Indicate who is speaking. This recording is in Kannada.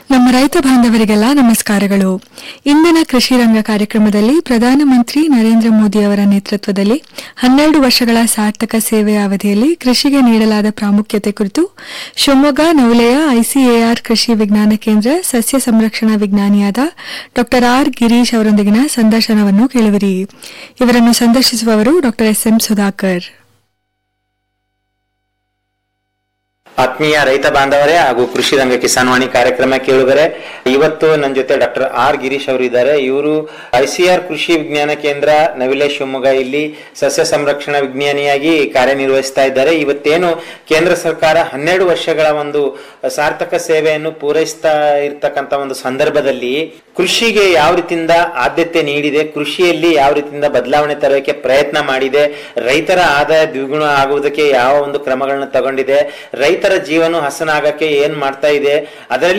Speaker 1: ನಮ್ಮ ರೈತ ಬಾಂಧವರಿಗೆಲ್ಲ ನಮಸ್ಕಾರಗಳು ಇಂದಿನ ಕೃಷಿ ರಂಗ ಕಾರ್ಯಕ್ರಮದಲ್ಲಿ ಪ್ರಧಾನಮಂತ್ರಿ ನರೇಂದ್ರ ಮೋದಿ ಅವರ ನೇತೃತ್ವದಲ್ಲಿ ಹನ್ನೆರಡು ವರ್ಷಗಳ ಸಾರ್ಥಕ ಸೇವೆಯ ಅವಧಿಯಲ್ಲಿ ಕೃಷಿಗೆ ನೀಡಲಾದ ಪ್ರಾಮುಖ್ಯತೆ ಕುರಿತು ಶಿವಮೊಗ್ಗ ನವಲೆಯ ಐಸಿಎಆರ್ ಕೃಷಿ ವಿಜ್ಞಾನ ಕೇಂದ್ರ ಸಸ್ಯ ಸಂರಕ್ಷಣಾ ವಿಜ್ಞಾನಿಯಾದ ಡಾ ಆರ್ ಗಿರೀಶ್ ಅವರೊಂದಿಗಿನ ಸಂದರ್ಶನವನ್ನು ಕೇಳುವಿರಿ ಇವರನ್ನು ಸಂದರ್ಶಿಸುವವರು ಡಾ ಎಸ್ ಎಂ ಸುಧಾಕರ್
Speaker 2: ಆತ್ಮೀಯ ರೈತ ಬಾಂಧವರೇ ಹಾಗೂ ಕೃಷಿ ರಂಗ ಕಿಸಾನ್ವಾಣಿ ಕಾರ್ಯಕ್ರಮ ಕೇಳುಗರೆ ಇವತ್ತು ನನ್ನ ಜೊತೆ ಡಾಕ್ಟರ್ ಆರ್ ಗಿರೀಶ್ ಅವರು ಇದ್ದಾರೆ ಇವರು ಐಸಿಆರ್ ಕೃಷಿ ವಿಜ್ಞಾನ ಕೇಂದ್ರ ನವಿಲೆ ಶಿವಮೊಗ್ಗ ಇಲ್ಲಿ ಸಸ್ಯ ಸಂರಕ್ಷಣಾ ವಿಜ್ಞಾನಿಯಾಗಿ ಕಾರ್ಯನಿರ್ವಹಿಸ್ತಾ ಇದ್ದಾರೆ ಇವತ್ತೇನು ಕೇಂದ್ರ ಸರ್ಕಾರ ಹನ್ನೆರಡು ವರ್ಷಗಳ ಒಂದು ಸಾರ್ಥಕ ಸೇವೆಯನ್ನು ಪೂರೈಸ್ತಾ ಇರ್ತಕ್ಕಂತ ಒಂದು ಸಂದರ್ಭದಲ್ಲಿ ಕೃಷಿಗೆ ಯಾವ ರೀತಿಯಿಂದ ಆದ್ಯತೆ ನೀಡಿದೆ ಕೃಷಿಯಲ್ಲಿ ಯಾವ ರೀತಿಯಿಂದ ಬದಲಾವಣೆ ತರೋಕೆ ಪ್ರಯತ್ನ ಮಾಡಿದೆ ರೈತರ ಆದಾಯ ದ್ವಿಗುಣ ಆಗುವುದಕ್ಕೆ ಯಾವ ಒಂದು ಕ್ರಮಗಳನ್ನ ತಗೊಂಡಿದೆ ರೈತರ ಜೀವನ ಹಸನಾಗಕ್ಕೆ ಏನ್ ಮಾಡ್ತಾ ಇದೆ ಅದರಲ್ಲಿ